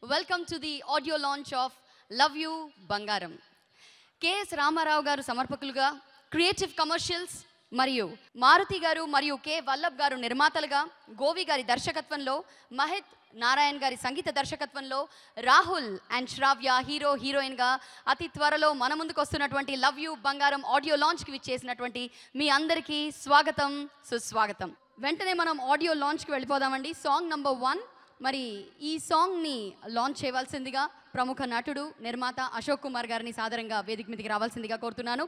Welcome to the audio launch of love you Bangaram KS Ramarao garu సమర్పకులుగా creative commercials మరియు మారుతి గారు మరియు కె వల్లభ్ గారు నిర్మాతలుగా గోవి గారి దర్శకత్వంలో మహిత్ నారాయణ్ గారి సంగీత దర్శకత్వంలో రాహుల్ అండ్ శ్రావ్య హీరో హీరోయిన్గా అతి త్వరలో మన ముందుకు వస్తున్నటువంటి లవ్ యూ బంగారం ఆడియో లాంచ్కి విచ్చేసినటువంటి మీ అందరికీ స్వాగతం సుస్వాగతం వెంటనే మనం ఆడియో లాంచ్కి వెళ్ళిపోదామండి సాంగ్ నంబర్ వన్ మరి ఈ సాంగ్ని లాంచ్ చేయవలసిందిగా ప్రముఖ నటుడు నిర్మాత అశోక్ కుమార్ గారిని సాదరంగా వేదిక మీదకి రావాల్సిందిగా కోరుతున్నాను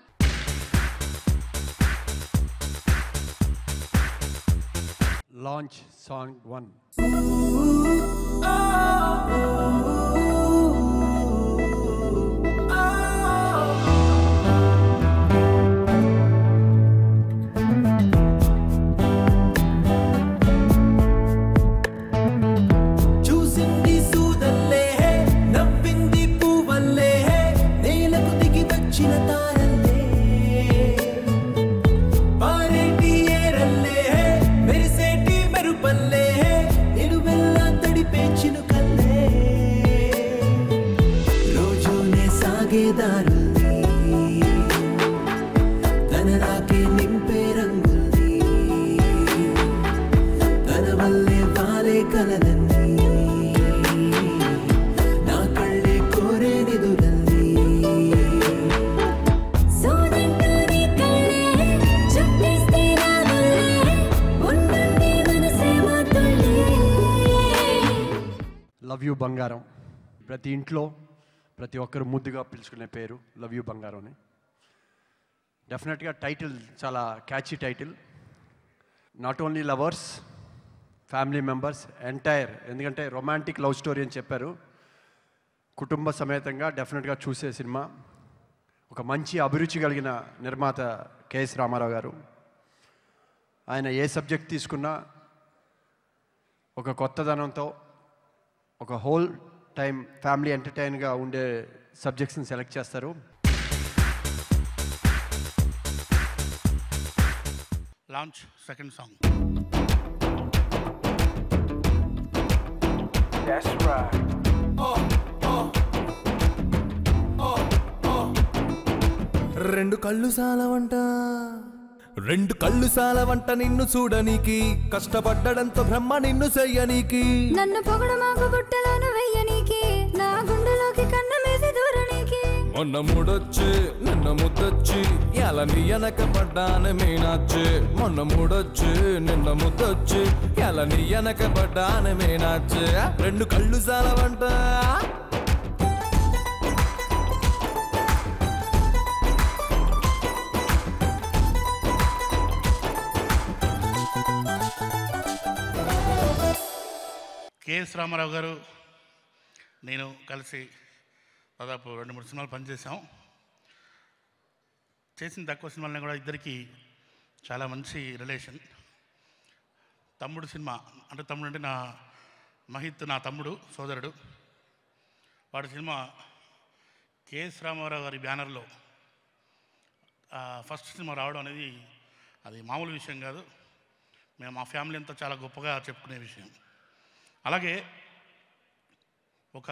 launch song one. చూసింది సూదల్లే నవ్వింది పువ్వల్లే నేలకు దిగి వచ్చిన తారల్లే పారేటి ఏరల్లే మెరిసేటి మెరుపల్లే నిలువెల్లా తడిపే చినుకల్లే రోజునే సాగేదారుల్ని తన రాకే నింపే రంగుల్ని తన వల్లే వాలే కలలన్నీ నా కళ్ళే కోరే నిదురల్ని సోదంటూనే కళ్ళే చుట్టేస్తే రాగులే ఉండండి మనసే మాతుల్లే లవ్ యూ బంగారం ప్రతి ఇంట్లో ప్రతి ఒక్కరు ముద్దుగా పిలుచుకునే పేరు లవ్ యూ బంగారం అని డెఫినెట్గా టైటిల్ చాలా catchy title not only lovers family members entire ఎందుకంటే రొమాంటిక్ లవ్ స్టోరీ అని చెప్పారు కుటుంబ సమేతంగా డెఫినెట్గా చూసే సినిమా ఒక మంచి అభిరుచి కలిగిన నిర్మాత కెఎస్ రామారావు గారు ఆయన ఏ సబ్జెక్ట్ తీసుకున్నా ఒక కొత్తదనంతో ఒక హోల్ టైం ఫ్యామిలీ ఎంటర్టైన్గా ఉండే సబ్జెక్ట్స్ని సెలెక్ట్ చేస్తారు లాంచ్ సెకండ్ సాంగ్ రెండు కళ్ళు సాలవంట రెండు కళ్ళు సాలవంట నిన్ను చూడనీకి కష్టపడ్డడంతో బ్రహ్మ నిన్ను చెయ్యనీకి నన్ను పొగడు మాకు గుట్టలను వెయ్యనీకి నా గుండెలోకి కన్నమేసి దూరనీకి మొన్న మూడొచ్చి నిన్న ముద్దొచ్చి ఎలా నీ వెనక పడ్డాను మీనాచ్చి మొన్న మూడొచ్చి నిన్న ముద్దొచ్చి ఎలా నీ వెనక పడ్డాను మీనాచ్చి రెండు కళ్ళు సాలవంట కెఎస్ రామారావు గారు నేను కలిసి దాదాపు రెండు మూడు సినిమాలు పనిచేసాం చేసిన తక్కువ సినిమాలని కూడా ఇద్దరికి చాలా మంచి రిలేషన్ తమ్ముడు సినిమా అంటే తమ్ముడు అంటే నా మహిత్ నా తమ్ముడు సోదరుడు వాడి సినిమా కెఎస్ రామారావు గారి బ్యానర్లో ఆ, ఫస్ట్ సినిమా రావడం అనేది అది మామూలు విషయం కాదు మేము మా ఫ్యామిలీ అంతా చాలా గొప్పగా చెప్పుకునే విషయం అలాగే ఒక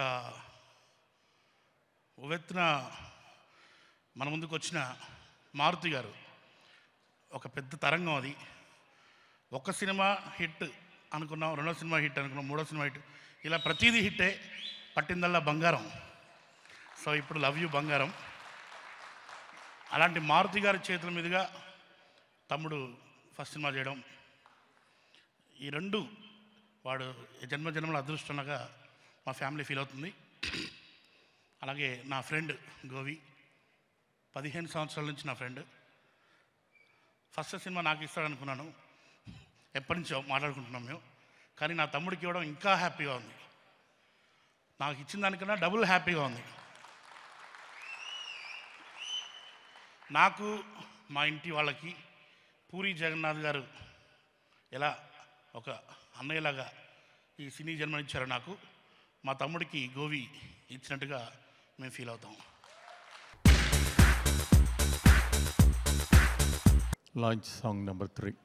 ఉవెత్తున మన ముందుకు వచ్చిన మారుతి గారు ఒక పెద్ద తరంగం అది ఒక సినిమా హిట్ అనుకున్నాం రెండో సినిమా హిట్ అనుకున్నాం మూడో సినిమా హిట్ ఇలా ప్రతిదీ హిట్టే పట్టిందల్లా బంగారం సో ఇప్పుడు లవ్ యూ బంగారం అలాంటి మారుతి గారి చేతుల మీదుగా తమ్ముడు ఫస్ట్ సినిమా చేయడం ఈ రెండు వాడు జన్మ జన్మల అదృష్టంగా మా ఫ్యామిలీ ఫీల్ అవుతుంది అలాగే నా ఫ్రెండ్ గోవి పదిహేను సంవత్సరాల నుంచి నా ఫ్రెండ్ ఫస్ట్ సినిమా నాకు ఇస్తాడనుకున్నాను ఎప్పటి నుంచో మాట్లాడుకుంటున్నాం మేము కానీ నా తమ్ముడికి ఇవ్వడం ఇంకా హ్యాపీగా ఉంది నాకు ఇచ్చిన దానికన్నా డబుల్ హ్యాపీగా ఉంది నాకు మా ఇంటి వాళ్ళకి పూరి జగన్నాథ్ గారు ఎలా ఒక అన్నయ్యలాగా ఈ సినీ జన్మనిచ్చారు నాకు మా తమ్ముడికి గోవి ఇచ్చినట్టుగా మేము ఫీల్ అవుతాం launch song number three.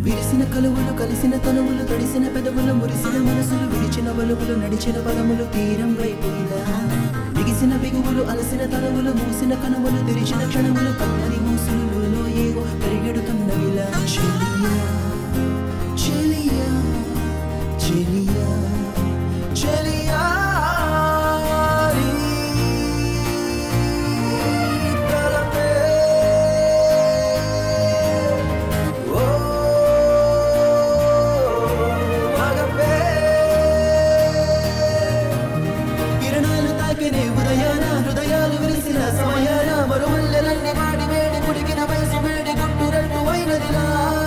విరిసిన కలువలు కలిసిన తనువులు తడిసిన పెదవులు మురిసిన మనసులు విడిచిన వలుపులు నడిచిన పదములు తీరం వైపు ఇలా బిగిసిన బిగువులు అలసిన తనువులు మూసిన కనువులు తెరిచిన క్షణములు కమ్మని మూసులు ఏవో పరిగెడుతున్నవిలా చెలియా చెలియా చెలియా చెలియా తలపే ఓ మగపే కిరణాలు తాకినే ఉదయాన హృదయాలు విరిసిన సమయాన మరుమల్లెలన్నీ వాడి వేడి కుడికిన వయసు వేడి గుట్టు రెండు అయినదిలా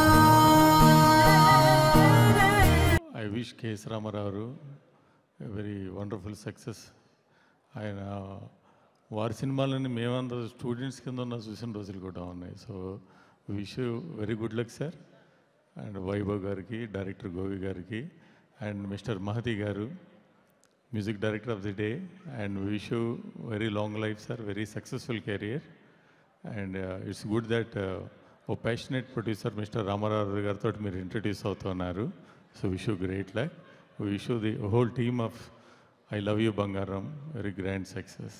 I wish KS Ramarao very wonderful success ఆయన వారి సినిమాలని మేమందరూ స్టూడెంట్స్ కింద ఉన్న చూసిన రోజులు కూడా ఉన్నాయి so wish very good luck sir and Vaibhav గారికి డైరెక్టర్ గోవి గారికి and mister Mahathi garu music director of the day and wish very long life sir very successful career and it's good that a passionate producer mister Ramarao గారితో మీరు introduce అవుతున్నారు so wish you great luck wish you the whole team of I love you Bangaram very grand success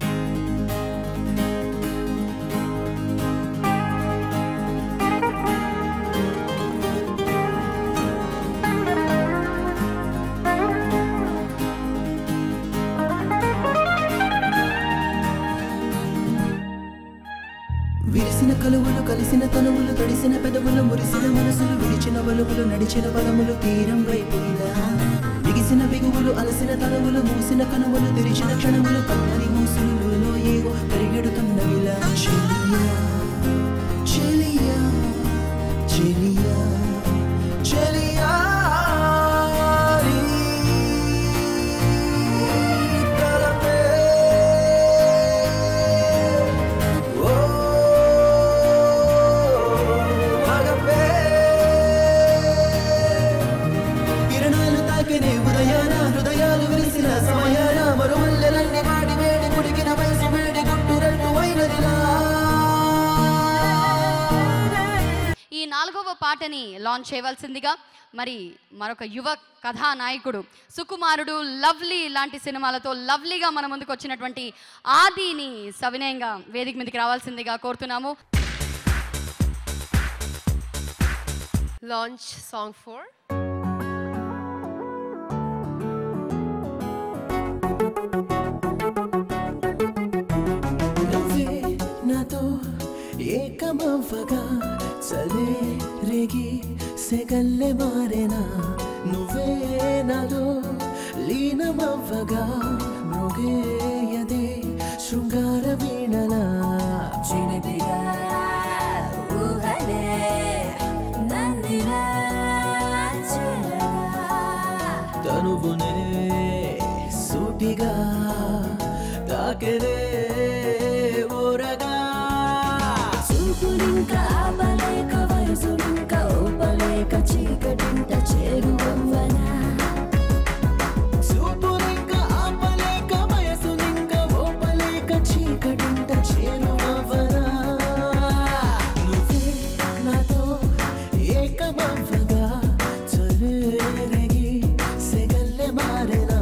విరిసిన కలువలు కలిసిన తనువులు తడిసిన పెదవులు మురిసిన మనసులు విడిచిన వలుపులు నడిచిన పదములు తీరం వైపు ఇలా బిగిసిన బిగువులు అలసిన తనువులు మూసిన కనువులు తెరిచిన క్షణములు కమ్మని మూసులు ఏవో పరిగెడుతున్నవిలా చెలియా చెలియా చెలియా చెలియా తలపే ఓ మగపే కిరణాలు తాకినే ఉదయాన హృదయాలు విరిసిన సమయాన మరుమల్లెలన్నీ వాడి వేడి కుడికిన వయసు వేడి గుట్టు రెండు అయినదిలా ఈ నాలుగవ పాటని లాంచ్ చేయవలసిందిగా మరి మరొక యువ కథానాయకుడు సుకుమారుడు లవ్లీ లాంటి సినిమాలతో లవ్లీగా మన ముందుకు వచ్చినటువంటి ఆదిని సవినయంగా వేదిక మీదకి రావాల్సిందిగా కోరుతున్నాము launch song 4 నువ్వే నాతో ఏకమవ్వగా చలే రేగి సెగల్లె మారేనా నువ్వే నాలో లీనమవ్వగా మృగేయదే శృంగార వీణలా చిలిపిగా ఊహలే నందిలా చెరగా తనువునే సూటిగా తాకెరే ఊరగా చూపునింక ఆపలేక వయసునింక ఊపలేక చీకటింట చేరువవ్వనా చూపునింక ఆపలేక వయసునింక ఓపలేక చీకటింట చేరువవరా నువ్వే నాతో ఏకమవ్వగా చలేరగి సెగల్లె మారెనా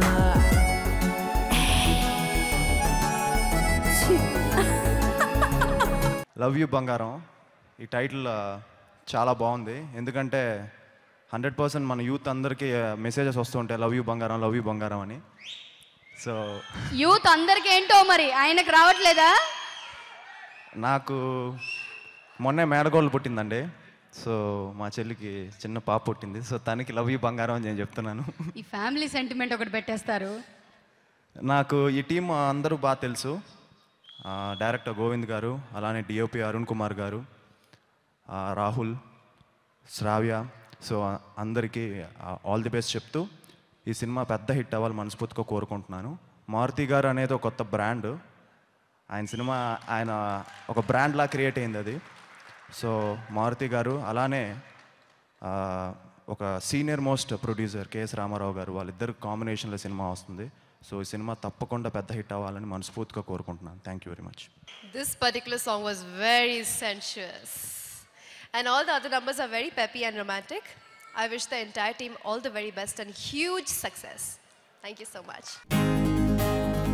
లవ్ యూ బంగారం ఈ టైటిల్ ఆ, చాలా బాగుంది ఎందుకంటే హండ్రెడ్ పర్సెంట్ మన యూత్ అందరికీ మెసేజెస్ వస్తుంటాయి love you Bangaram love you Bangaram అని సో యూత్ అందరికి ఏంటో మరి ఆయనకు రావట్లేదా నాకు మొన్నే మేడగోళ్ళు పుట్టిందండి సో మా చెల్లికి చిన్న పాప పుట్టింది సో తనకి లవ్ యూ బంగారం అని నేను చెప్తున్నాను ఈ ఫ్యామిలీ సెంటిమెంట్ ఒకటి పెట్టేస్తారు నాకు ఈ టీం అందరూ బాగా తెలుసు ఆ, డైరెక్టర్ గోవింద్ గారు అలానే డిఓపి అరుణ్ కుమార్ గారు ఆ, రాహుల్ శ్రావ్య సో ఆ, అందరికీ ఆల్ ది బెస్ట్ చెప్తూ ఈ సినిమా పెద్ద హిట్ అవ్వాలి మనస్ఫూర్తిగా కోరుకుంటున్నాను మారుతి గారు అనేది ఒక కొత్త బ్రాండ్ ఆయన సినిమా ఆయన ఒక బ్రాండ్లా క్రియేట్ అయింది అది సో మారుతి గారు అలానే ఆ, ఒక senior most producer KS Ramarao garu వాళ్ళిద్దరు కాంబినేషన్లో సినిమా వస్తుంది సో ఈ సినిమా తప్పకుండా పెద్ద హిట్ అవ్వాలని మనస్ఫూర్తిగా కోరుకుంటున్నాను thank you very much This particular song was very sensuous. And all the other numbers are very peppy and romantic. I wish the entire team all the very best and huge success. Thank you so much.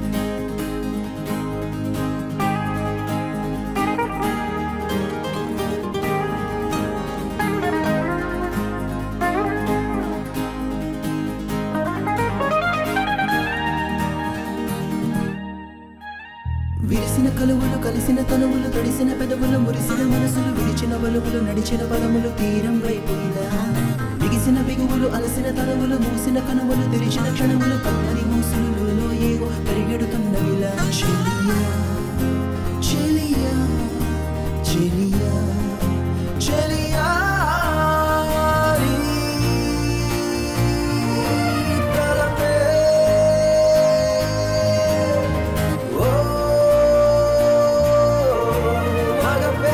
విరిసిన కలువలు కలిసిన తనువులు తడిసిన పెదవులు మురిసిన మనసులు విడిచిన వలుపులు నడిచిన పదములు తీరం వైపులా బిగిసిన బిగువులు అలసిన తనువులు మూసిన కనువులు తెరిచిన క్షణములు కమ్మని మూసులు ఏవో పరిగెడుతున్నవిలా చెలియా చెలియా చెలియా చెలియా నీ తలపే ఓ మగపే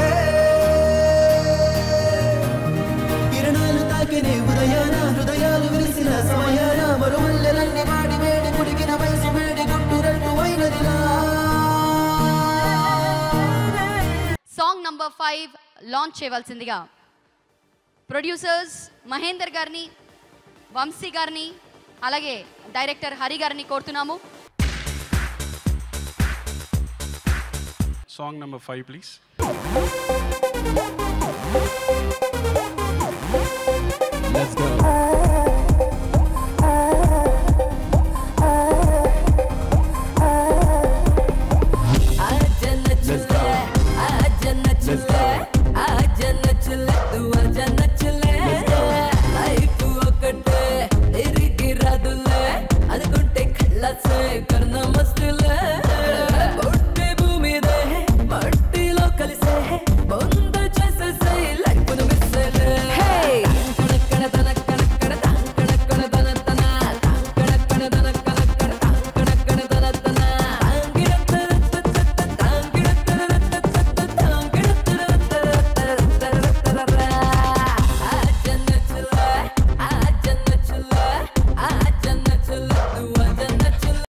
కిరణాలు తాకినే ఉదయాన హృదయాలు విరిసిన సమయాన మరుమల్లెలన్నీ వాడి వేడి కుడికిన వయసు వేడి గుట్టు రెండు అయినదిలా సాంగ్ నంబర్ ఫైవ్ లాంచ్ చేయవలసిందిగా ప్రొడ్యూసర్స్ మహేందర్ గారిని వంశీ గారిని అలాగే డైరెక్టర్ హరి గారిని కోరుతున్నాము song number five please Let's go. Let's go. Let's go. అనుకుంటే కళ్ళసే కర్ణ మస్తులే